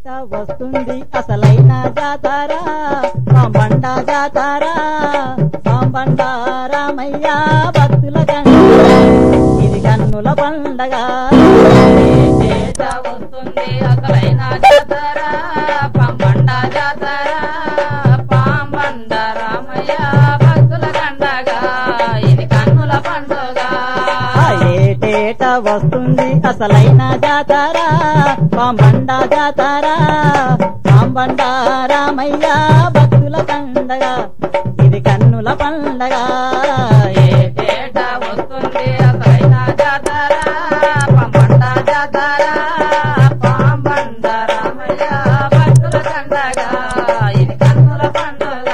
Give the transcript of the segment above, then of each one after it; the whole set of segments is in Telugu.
వస్తుంది అసలైన జాతారా పాంబండ జాతారా పాంబండ రామయ్య భక్తుల కండ ఇది కన్నుల పండగ చేత వస్తుంది అసలైన జాతర పంబండ జాతర పాంబండ రామయ్య భక్తుల కండగా ఇది కన్నుల పండుగ ఆ ఏటేట వస్తుంది అసలైన జాతారా పాంబండ జాతారా పాంబండ రామయ్య భక్తుల పండగ ఇది కన్నుల పండగ ఏటేట వస్తుంది అసలైన జాతర పంబండ జాతర పాంబండ రామయ్య భక్తుల కండగా ఇది కన్నుల పండుగ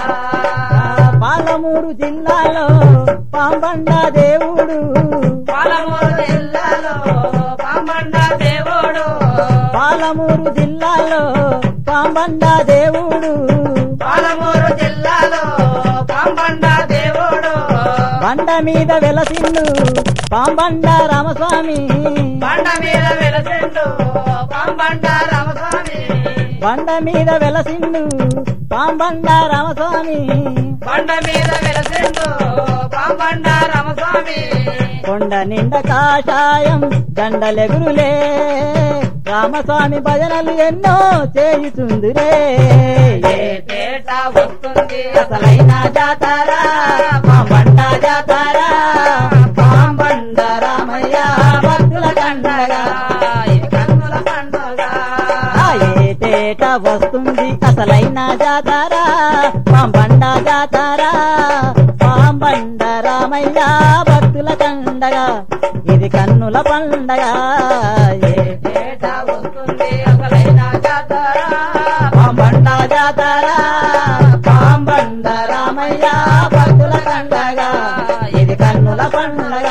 పాలమూరు జిల్లాలో పాంబండ దేవుడు పాలమూరు జిల్లాలో పాంబండ దేవుడు పాలమూరు జిల్లాలో పాంబండ దేవుడు పాలమూరు జిల్లాలో పాంబండ దేవుడు బండ మీద వెలసిండు పాంబండ రామస్వామి బండ మీద వెలసిండు పాంబండ రామస్వామి బండ మీద వెలసిండు పాంబండ రామస్వామి బండ మీద వెలసిండు పాంబండ రామస్వామి కొండ నిండ కాషాయం దండలెగురులే రామస్వామి భజనలు ఎన్నో చేయుచుందురే ఏటేట వస్తుంది అసలైన జాతారా పాంబండ జాతారా పాంబండ రామయ్య భక్తుల కండగా ఇది కన్నుల పండుగ ఆ ఏటేట వస్తుంది అసలైన జాతారా పాంబండ జాతారా పాంబండ రామయ్య భక్తుల కండగా ఇది కన్నుల పండగ ఏటేట వస్తుంది అసలైన జాతర పాంబండ జాతారా పాంబండ రామయ్య భక్తుల కండగా ఇది కన్నుల పండగ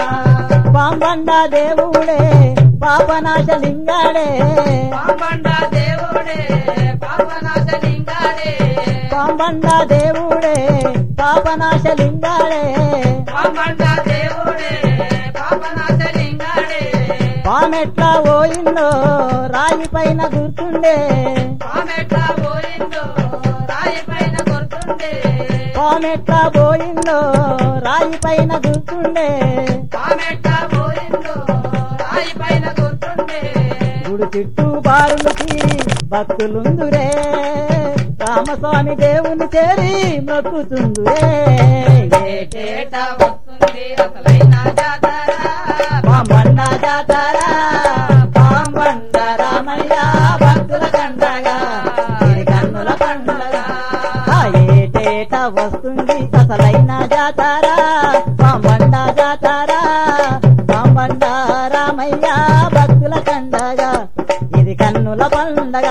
పాంబండ దేవుడే పాపనాశలింగాడే పాంబండ దేవుడే పాపనాశలింగాడే పాంబండ దేవుడే పాపనాశలింగాడే పాంబండ దేవుడే పాపనాశలింగాడే పామెట్లా పోయిందో రాయి పైన గుర్తుండే పామెట్లా పోయిందో రాయి పైన గుర్తుండే పామెట్లా పోయిందో రాయి పైన గుర్తుండే పామెట్లా పోయిందో రాయి పైన గుర్తుండే గుడి చుట్టూ బారులు తీరి భక్తులుందురే రామస్వామి దేవుని చేరి మొక్కుతుందురే ఏటేట వస్తుంది అసలైన జాతర పాంబండ జాతారా పాంబండ రామయ్య భక్తుల కండగా ఇది కన్నుల పండుగ ఆ ఏటేట వస్తుంది అసలైన జాతారా పాంబండ జాతారా పాంబండ రామయ్య భక్తుల కండగా ఇది కన్నుల పండగ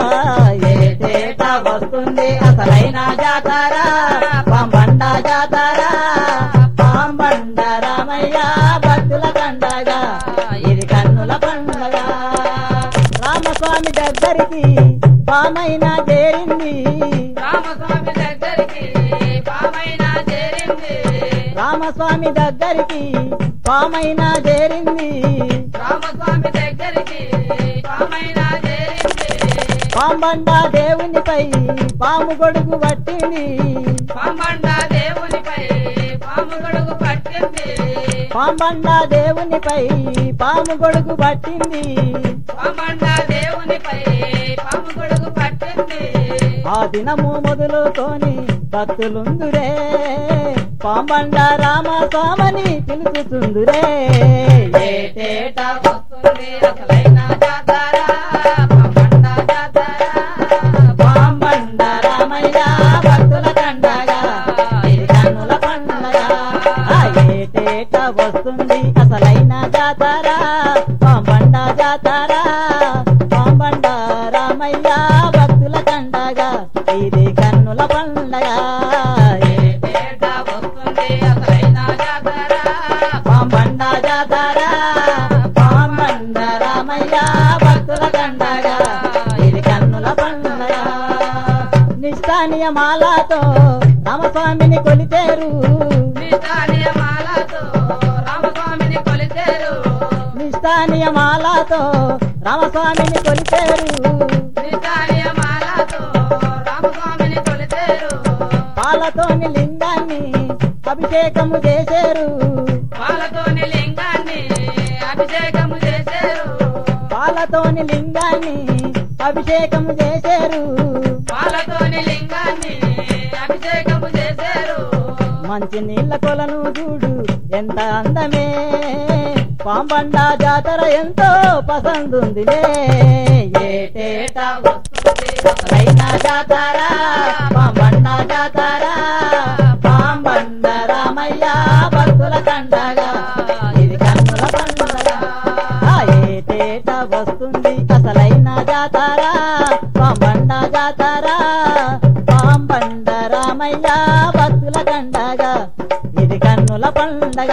ఏటేట వస్తుంది అసలైన జాతారా పాంబండ జాతారా పాంబండ రామయ్య భక్తుల కండగా ఇది కన్నుల పండగ రామస్వామి దగ్గరికి పామైనా చేరింది రామస్వామి దగ్గరికి పామైనా చేరింది రామస్వామి దగ్గరికి పామైనా చేరింది రామస్వామి దగ్గరికి పామైనా చేరింది పాంబండ దేవునిపై పాము గొడుగు పట్టింది పాంబండ దేవునిపై పాము గొడుగు పట్టింది పాంబండ దేవునిపై పాము గొడుగు పట్టింది పాంబండ దేవునిపై పాము గొడుగు పట్టింది ఆ దినము మొదలుకొని భక్తులుందురే పాంబండ రామస్వామని పిలుచుతుందురే ఏటేట వస్తుంది అసలైన జాతర పాంబండ జాతర పాంబండ రామయ్య భక్తుల కండగా ఇది కన్నుల పండగ ఆ ఏటేట వస్తుంది అసలైన జాతర పాంబండ జాతర పాంబండ రామయ్య భక్తుల కండగా ఇది కన్నుల పండగ ఏటేట వస్తుంది అసలైన జాతర పాంబండ జాతర పాంబండ రామయ్య భక్తుల కండగా ఇది కన్నుల పండగ నిష్ఠానియమాలతో రామస్వామిని కొలిచేరు నిష్ఠానియమాలతో రామస్వామిని కొలిచేరు నిష్ఠానియమాలతో రామస్వామిని కొలిచేరు నిష్ఠా అభిషేకము చేశారు పాలతోని లింగాన్ని అభిషేకము చేశారు పాలతోని లింగాన్ని అభిషేకము చేశారు పాలతోని లింగాన్ని అభిషేకము చేశారు మంచి నీళ్ళ కొలను చూడు ఎంత అందమే పాంబండ జాతర ఎంతో పసందుందిలే ఏటేటా వస్తుంది అసలైన జాతర పాంబండ జాతర పాంబండ రామయ్య భక్తుల కండగా ఇది కన్నుల పండుగ ఆ ఏటేట వస్తుంది అసలైన జాతర పాంబండ జాతర పాంబండ రామయ్య భక్తుల కండగా ఇది కన్నుల పండగ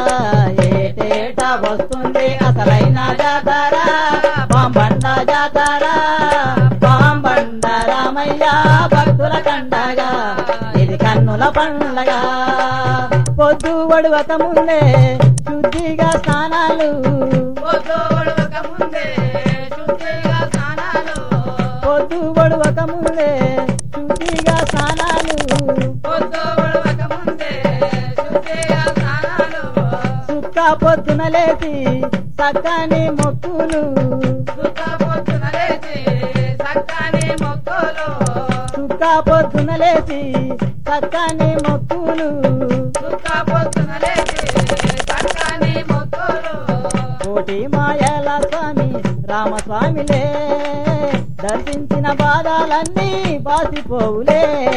ఏటేట వస్తుంది అసలైన జాతర పాంబండ జాతర పాంబండ రామయ్య భక్తుల కండగా ఇది కన్నుల పండగ పొద్దు ఒడవక ముందే శుద్ధిగా స్నానాలు పొద్దు ఒడవక ముందే శుద్ధిగా స్నానాలు పొద్దు ఒడవక ముందే శుద్ధిగా స్నానాలు పొద్దు ఒడవక ముందే శుద్ధిగా స్నానాలు సుక్క పొద్దున లేచి చక్కని మొక్కులు సుఖ పొద్దున లేచి సక్కని మొక్కులు సుక్క పొద్దున లేచి చక్కని మొక్కులు సుఖ పొద్దున లేచి సక్కని మొక్కులు కోటి మాయల స్వామి రామస్వామిలే దర్శించిన బాధలన్నీ బాసిపోవులే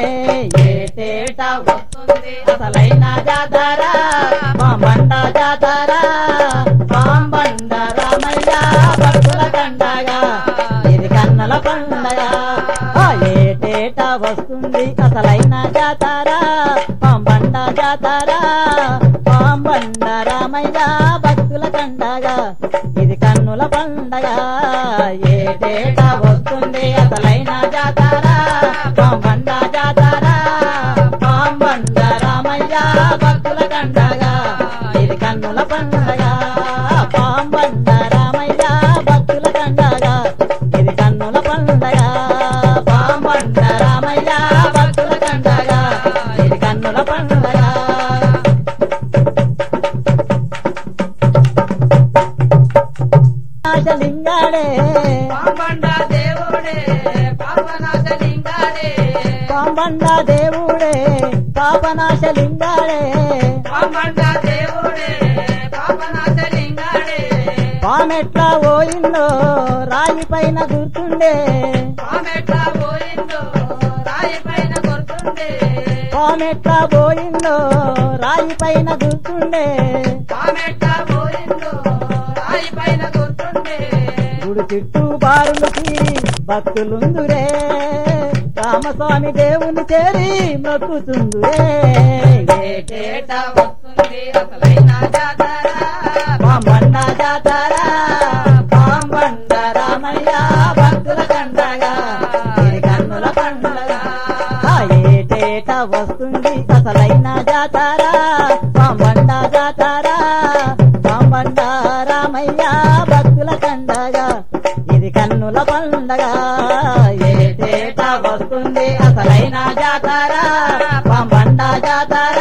ఏటేటా వస్తుంది అసలైన జాతర పాంబండ జాతర పాంబండ రామయ్య భక్తుల కండగా ఇది కన్నల పండగ ఆ ఏటేట వస్తుంది అసలైన జాతర పాంబండ జాతర పాంబండ రామయ్య భక్తుల కండగా ఇది కన్నుల పండగ ఏటేట వస్తుంది అసలైన జాతర పాంబండ జాతర పాంబండ రామయ్య భక్తుల కండగా ఇది కన్నుల పండగ పాంబండ రామయ్య భక్తుల కండగా ఇది కన్నుల పండగ పాంబండ రామయ్య భక్తుల కండగా ఇది కన్నుల పండగ ఆశలింగాడే పాంబండ దేవుడే పాపనాశ లింగాడే పాంబండ దేవుడే పాపనాశలింగాడే పాంబండ దేవుడే పాపనాశ లింగాడే పామెట్లా పోయిందో రాయి పైన గుర్తుండే పామెట్లా పోయిందో రాయి పైన కొడుతుండే పామెట్లా పోయిందో రాయి పైన గుర్తుండే పామెట్లా పోయిందో రాయి పైన కొడుతుండే గుడి చుట్టూ బారులు తీరి భక్తులుందురే రామస్వామి దేవుని చేరి మొక్కుతుందురే ఏటేట వస్తుంది అసలైన జాతర పాంబండ జాతర పాంబండ రామయ్య భక్తుల కండగా ఇది కన్నుల పండుగ ఆ ఏటేట వస్తుంది అసలైన జాతర పాంబండ జాతర పాంబండ రామయ్య భక్తుల కండగా ఇది కన్నుల పండగ ఏటేట వస్తుంది అసలైన జాతర పాంబండ జాతర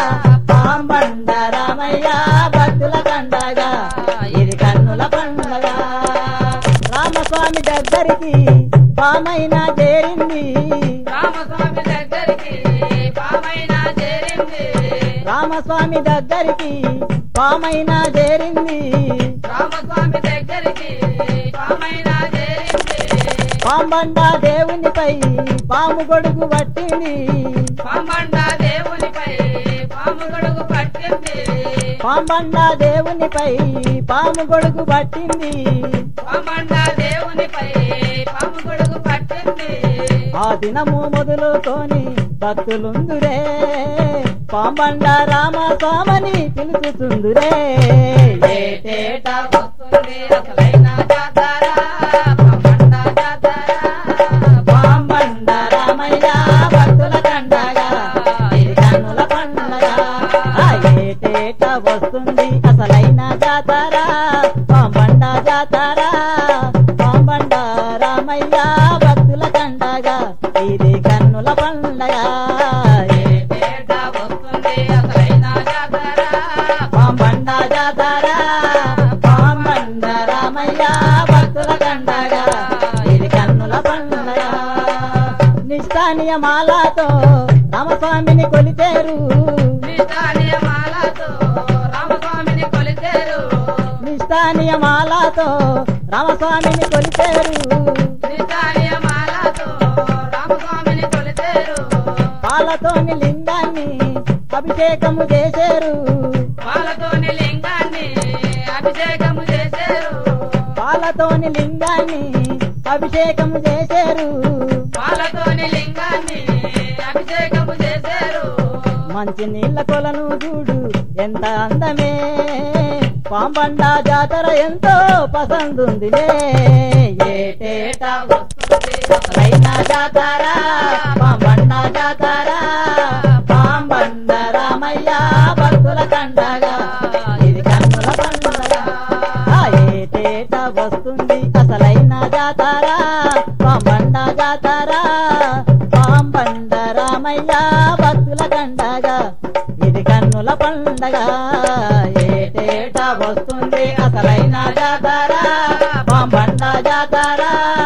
పాంబండ రామయ్య భక్తుల కండగా ఇది కన్నుల పండగ రామస్వామి దగ్గరికి పామైన చేరింది రామస్వామి దగ్గరికి పామైన చేరింది రామస్వామి దగ్గరికి పామైన చేరింది రామస్వామి దగ్గరికి పామైన చేరింది పాంబండ దేవునిపై పాము గొడుగు పట్టింది పాంబండ దేవునిపై పాము గొడుగు పట్టింది పాంబండ దేవునిపై పాము గొడుగు పట్టింది పాంబండ దేవునిపై పాము గొడుగు పట్టింది ఆ దినము మొదలుకొని భక్తులుందురే పాంబండ రామస్వామని పిలుచుతుందురే ఏటేటా వస్తుంది అసలైన జాతర పాంబండ జాతర పాంబండ రామయ్య భక్తుల కండగా ఇది కన్నుల పండగ ఆ ఏటేట వస్తుంది అసలైన జాతర పాంబండ జాతర పాంబండ రామయ్య భక్తుల కండగా ఇది కన్నుల పండగ ఏటేటా వస్తుంది అసలైన నిష్ఠానియమాలతో రామస్వామిని కొలిచేరు నిష్ఠానియమాలతో రామస్వామిని కొలిచేరు నిష్ఠానియమాలతో రామస్వామిని కొలిచేరు నిష్ఠానియమాలతో రామస్వామిని కొలిచేరు పాలతోని లింగాన్ని అభిషేకము చేశారు వాళ్ళతోని లింగాన్ని అభిషేకము చేశారు పాలతోని లింగాన్ని అభిషేకము చేశారు వాళ్ళతోని లింగాన్ని అభిషేకము చేశారు మంచి నీళ్ళ కొలను చూడు ఎంత అందమే పాంబండ జాతర ఎంతో పసందుందిలే ఏటేటా వస్తుంది అసలైన జాతర పాంబండ జాతర పాంబండ రామయ్య భక్తుల కండగా ఇది కన్నుల పండగ ఆ ఏటేట వస్తుంది అసలైన జాతర పాంబండ జాతర పాంబండ రామయ్య భక్తుల కండగా ఇది కన్నుల పండగ ఏటేట వస్తుంది అసలైన జాతర పాంబండ జాతర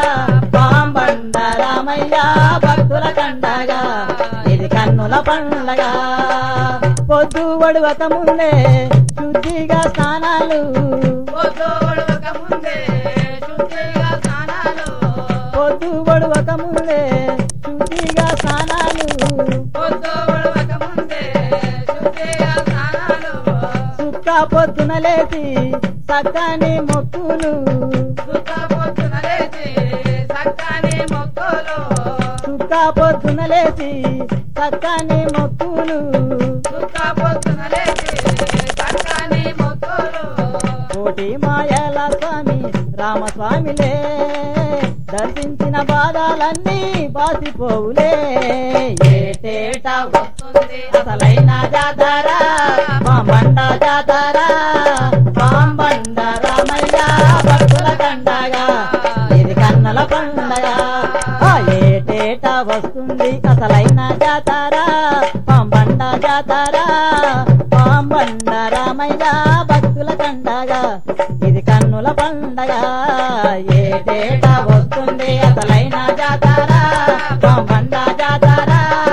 పాంబండ రామయ్య భక్తుల కండగా ఇది కన్నుల పండగ పొద్దు ఒడవక ముందే శుద్ధిగా స్నానాలు పొద్దు ఒడవక ముందే శుద్ధిగా స్నానాలు పొద్దు ఒడవక ముందే శుద్ధిగా స్నానాలు పొద్దు ఒడవక ముందే శుద్ధిగా స్నానాలు సుక్క పొద్దున లేచి సక్కని మొక్కులు సుఖ పొద్దున లేచి సక్కని మొక్కులు సుక్క పొద్దున లేచి సక్కని మొక్కులు సుఖ పొద్దున లేచి సక్కని మొక్కులు కోటి మాయల స్వామి రామస్వామిలే దర్శించిన బాధలన్నీ బాసిపోవులే ఏటేటా వస్తుంది అసలైన జాతర పాంబండ జాతర పాంబండ రామయ్య భక్తుల కండగా ఇది కన్నల పండగ ఆ ఏటేట వస్తుంది అసలైన జాతర పాంబండ జాతర పాంబండ రామయ్య భక్తుల కండగా ఇది కన్నుల పండగ ఏటేట వస్తుంది అసలైన జాతర పాంబండ జాతర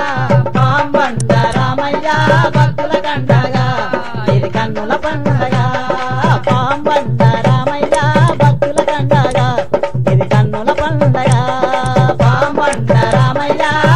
పాంబండ రామయ్య భక్తుల కండగా ఇది కన్నుల పండగ పాంబండ రామయ్య భక్తుల కండగా ఇది కన్నుల పండగ పాంబండ రామయ్య